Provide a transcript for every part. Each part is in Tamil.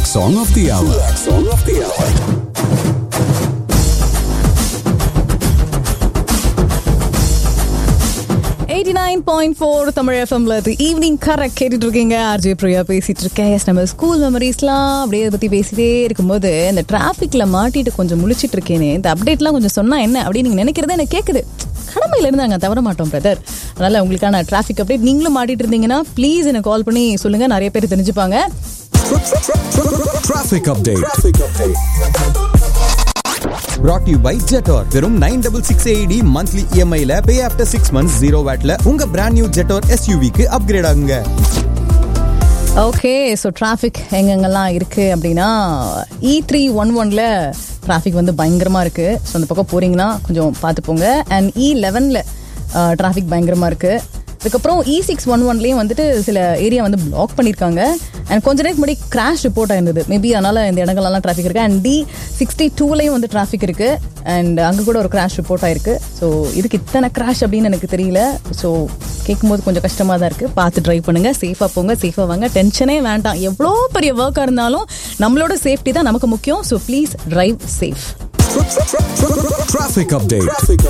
Song of the Hour. Song of the Hour. Eighty nine point four Tamil எஃப்எம்ல ஈவினிங் கரெக்ட் கேட்டுட்டு இருக்கீங்க ஆர்ஜே பிரியா பேசிட்டு இருக்கேன் Yes, நம்ம ஸ்கூல் மெமரிஸ்லாம் அப்படியே அதை பத்தி பேசிட்டே இருக்கும்போது இந்த டிராஃபிக்ல மாட்டிட்டு கொஞ்சம் முழிச்சிட்டு இருக்கேனே இந்த அப்டேட்லாம் கொஞ்சம் சொன்னா என்ன அப்படின்னு நீங்க நினைக்கிறதே எனக்கு கேக்குது கடமையில இருந்து நாங்க தவற மாட்டோம் பிரதர் அதனால உங்களுக்கான டிராஃபிக் அப்டேட் நீங்களும் மாட்டிட்டு இருந்தீங்கன்னா ப்ளீஸ் எனக்கு கால் பண்ணி சொல்லுங்க நிறைய பேர் தெரிஞ்சுப்பாங்க Traffic update. brought to you by Jetor வெறும் nine double six AED monthly இஎம்ஐல pay after six months zero வேட்ல உங்க பிராண்ட் நியூ ஜெட்டோர் எஸ்யூவிக்கு அப்கிரேட் ஆகுங்க ஓகே ஸோ டிராஃபிக் எங்கெங்கெல்லாம் இருக்கு அப்படின்னா இ த்ரீ ஒன் ஒன்ல டிராஃபிக் வந்து பயங்கரமா இருக்கு ஸோ அந்த பக்கம் போறீங்கன்னா கொஞ்சம் பார்த்து போங்க அண்ட் இ லெவனில் டிராஃபிக் பயங்கரமா இருக்கு அதுக்கப்புறம் இ சிக்ஸ் ஒன் ஒன்லேயும் வந்துட்டு சில ஏரியா வந்து பிளாக் பண்ணியிருக்காங்க அண்ட் கொஞ்ச நேரத்துக்கு முன்னாடி கிராஷ் ரிப்போர்ட் ஆயிருந்தது மேபி அதனால இந்த இடங்கள்லாம் டிராஃபிக் இருக்கு அண்ட் டி சிக்ஸ்டி டூலையும் வந்து டிராஃபிக் இருக்கு அண்ட் அங்கே கூட ஒரு கிராஷ் ரிப்போர்ட் ஆயிருக்கு ஸோ இதுக்கு இத்தனை கிராஷ் அப்படின்னு எனக்கு தெரியல ஸோ கேட்கும்போது கொஞ்சம் கஷ்டமாக தான் இருக்குது பார்த்து ட்ரைவ் பண்ணுங்க சேஃபாக போங்க சேஃபாக வாங்க டென்ஷனே வேண்டாம் எவ்வளோ பெரிய ஒர்க்காக இருந்தாலும் நம்மளோட சேஃப்டி தான் நமக்கு முக்கியம் so please drive safe Traffic update.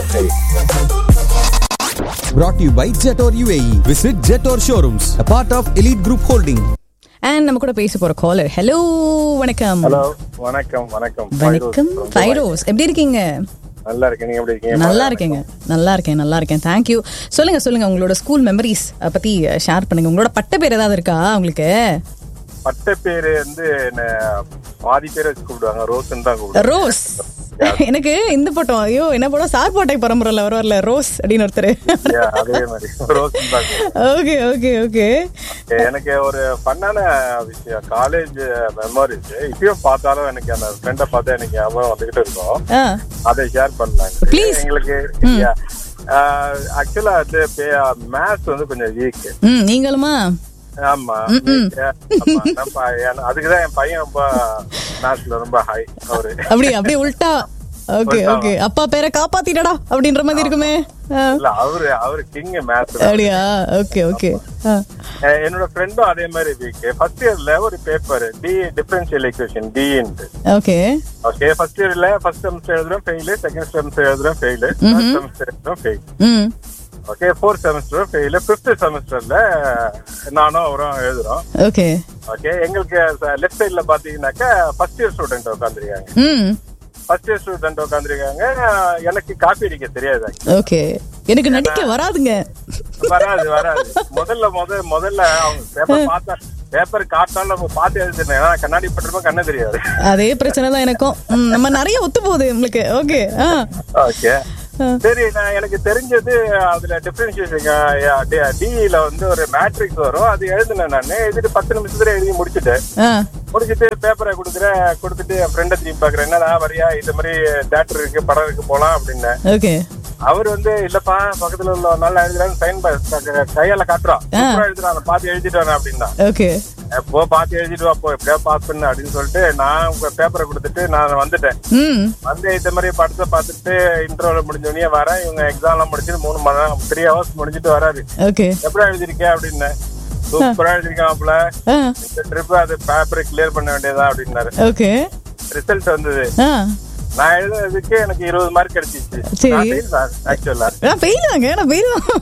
brought to you by Jetor UAE visit Jetor showrooms a part of Elite Group Holding and நம்ம கூட பேச போகிற காலர் ஹலோ வணக்கம் ஹலோ வணக்கம் வணக்கம் வணக்கம் ஃபைரோஸ். ஃபைரோஸ் எப்படி இருக்கீங்க நல்லா இருக்கேன் நீங்க எப்படி இருக்கீங்க நல்லா இருக்கேங்க நல்லா இருக்கேன் நல்லா இருக்கேன் தேங்க்யூ சொல்லுங்க சொல்லுங்க உங்களோட ஸ்கூல் மெமரிஸ் பத்தி ஷேர் பண்ணுங்க உங்களோட பட்ட பேர் ஏதாவது இருக்கா உங்களுக்கு பட்ட பேரு வந்து என்ன பாதி பேர் வச்சு கூப்பிடுவாங்க ரோஸ்ன்னு தான் கூப்பிடுவாங்க ரோஸ் எனக்கு இந்த பட்டம் ஐயோ என்ன படம் சார் போட்டை பரம்பரையில் வருவார்ல ரோஸ் அப்படின்னு ஒருத்தர் Yeah, அதே மாதிரி ரோஸ்ன்னு தான் கூப்பிடுவாங்க. ஓகே ஓகே ஓகே எனக்கு ஒரு ஃபன்னான விஷயம் காலேஜ் மெமரிஸ் இப்பயும் பார்த்தாலும் எனக்கு அந்த ஃப்ரெண்டை பார்த்தா எனக்கு ஞாபகம் வந்துகிட்டு இருக்கும் ஆ அதை ஷேர் பண்ணலாங்க Please. எங்களுக்கு ஆக்சுவலா வந்து மேத்ஸ் வந்து கொஞ்சம் வீக் ம் நீங்களுமா ஆமா ஆமா. நம்ம என்- அதுக்குதான் என் பையன் ரொம்ப மேத்ஸ்ல ரொம்ப ஹை அவரு அப்படி அப்படியே உல்டா ஓகே ஓகே அப்பா பேரை காப்பாத்திட்டடா அப்படின்ற மாதிரி இருக்குமே ஆ. இல்ல அவரு அவரு கிங் மேத்ஸ் அப்படியா ஓகே ஓகே என்னோட ஃப்ரெண்டும் அதே மாதிரி வீக் ஃபர்ஸ்ட் இயர்ல ஒரு பேப்பர் டி டிஃபரன்ஷியல் ஈக்குவேஷன் டின்ட்டு ஓகே ஓகே ஃபர்ஸ்ட் இயர்ல ஃபர்ஸ்ட் செமஸ்டர் எழுதுறோம் ஃபெயில் செகண்ட் செமஸ்டர் எழுதுறோம் ஃபெயில் தேர்ட் செமஸ்டர் எழுதுறோம் ஃபெயில் ம் okay fourth semester fail fifth செமஸ்டர்ல நானும் அவரும் எழுதுறோம் ஓகே ஓகே எங்களுக்கு லெஃப்ட் சைடுல பாத்தீங்கன்னாக்கா ஃபர்ஸ்ட் இயர் ஸ்டூடெண்ட் உட்காந்துருக்காங்க ம் ஃபர்ஸ்ட் இயர் ஸ்டூடெண்ட் உட்காந்துருக்காங்க எனக்கு காப்பி அடிக்க தெரியாது actually. ஓகே எனக்கு நடிக்க வராதுங்க வராது வராது முதல்ல முத முதல்ல அவங்க பேப்பர் பார்த்தா பேப்பர் காட்டினாலும் நம்ம பார்த்து எழுதுனேன் ஏன்னா கண்ணாடி பட்டிருப்போம் கண்ணு தெரியாது அதே பிரச்சனை தான் எனக்கும் ம், நம்ம நிறைய ஒத்து போகுது உங்களுக்கு ஓகே ஆ ஓகே சரி நான் எனக்கு தெரிஞ்சது அதுல டிஃபரன்ஷியேஷன் டிஇல வந்து ஒரு மேட்ரிக்ஸ் வரும் அது எழுதினேன் நான் எழுதிட்டு பத்து நிமிஷத்துல எழுதி முடிச்சுட்டேன் ஆ முடிச்சிட்டு பேப்பரை கொடுக்குறேன் கொடுத்துட்டு என் ஃப்ரெண்டை திரும்பி பாக்குறேன் என்னடா வரியா இது மாதிரி தேட்டர் இருக்கு படம் இருக்கு போலாம் அப்படின்னு ஓகே அவர் வந்து இல்லப்பா பக்கத்துல உள்ள நல்லா எழுதுறாங்க சைன் கையால காட்டுறான் சூப்பரா எழுதுறான் பார்த்து எழுதிட்டு வரேன் அப்படின்னா ஓகே எப்போ பார்த்து எழுதிட்டு வா போ எப்படியா பாஸ் பண்ணு அப்படின்னு சொல்லிட்டு நான் உங்க பேப்பரை கொடுத்துட்டு நான் வந்துட்டேன் ம் வந்து இந்த மாதிரி படத்தை பார்த்துட்டு இன்டர்வல் முடிஞ்சோடனே வரேன் இவங்க எக்ஸாம் எல்லாம் முடிச்சுட்டு மூணு மணி நேரம் த்ரீ ஹவர்ஸ் முடிஞ்சிட்டு வராரு ஓகே எப்படா எழுதிருக்கேன் அப்படின்னு சூப்பரா எழுதிருக்காப்ல ஆ இந்த ட்ரிப் அது பேப்பரை கிளியர் பண்ண வேண்டியதா அப்படின்னாரு ஓகே ரிசல்ட் வந்தது ஆ நான் எழுதுனதுக்கு எனக்கு இருபது மார்க் கிடைச்சிச்சு சரி. ஆக்சுவலா நான் ஃபெயில் தாங்க நான் ஃபெயில் தான்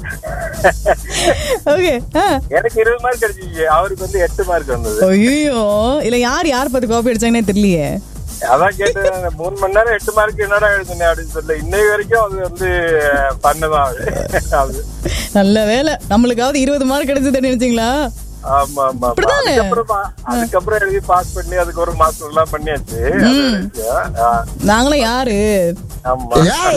ஓகே ஆ எனக்கு இருபது மார்க் கிடைச்சிச்சு அவருக்கு வந்து எட்டு மார்க் வந்தது ஐயோ இல்ல யார் யார் பார்த்து காப்பி அடிச்சாங்கன்னே தெரியலையே அதான் கேட்டு மூணு மணி நேரம் எட்டு மார்க் என்னடா எழுதுனேன் அப்படின்னு சொல்லி இன்னை வரைக்கும் அது வந்து பண்ணுதான் அது அது நல்ல வேலை நம்மளுக்காவது இருபது மார்க் கிடைச்சதுன்னு நினைச்சீங்களா ஆமா ஆமா ஆமா. இப்படிதானே? அதுக்கப்புறம் அதுக்கப்புறம் எழுதி பாஸ் பண்ணி அதுக்கு ஒரு மாசம் எல்லாம் பண்ணியாச்சு அது ஒரு விஷயம். ஆ, நாங்களும் யாரு ஆமா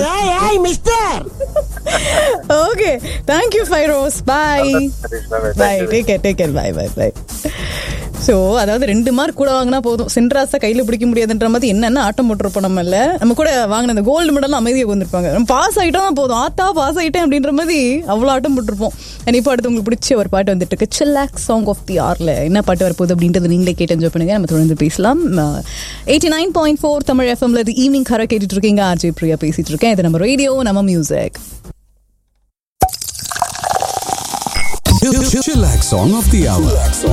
ஓகே தேங்க்யூ ஃபைரோஸ் பாய் சரி, சரி, bye thank you. Take care take care bye bye bye so அதாவது ரெண்டு மார்க் கூட வாங்கினா போதும் சென்ட்ராஸை கையில் பிடிக்க முடியாதுன்ற மாதிரி என்னென்ன ஆட்டம் போட்டிருப்போம் நம்ம இல்ல நம்ம கூட வாங்கின அந்த கோல்டு மெடல் அமைதியாக வந்திருப்பாங்க நம்ம பாஸ் ஆகிட்டா போதும் ஆத்தா பாஸ் ஆகிட்டேன் அப்படின்ற மாதிரி அவ்வளோ ஆட்டம் போட்டிருப்போம் அண்ட் இப்போ அடுத்து உங்களுக்கு பிடிச்ச ஒரு பாட்டு வந்துட்டு இருக்கு சில்லாக் சாங் ஆஃப் தி ஆர்ல என்ன பாட்டு வரப்போகுது அப்படின்றது நீங்களே கேட்டு என்ஜாய் பண்ணுங்க நம்ம தொடர்ந்து பேசலாம் eighty nine point four Tamil எஃப்எம்ல இது ஈவினிங் கரை கேட்டுட்டு இருக்கீங்க ஆர்ஜே பிரியா பேசிட்டு இருக்கேன் இது நம்ம ரேடியோ நம்ம music Chillax Song of the Hour.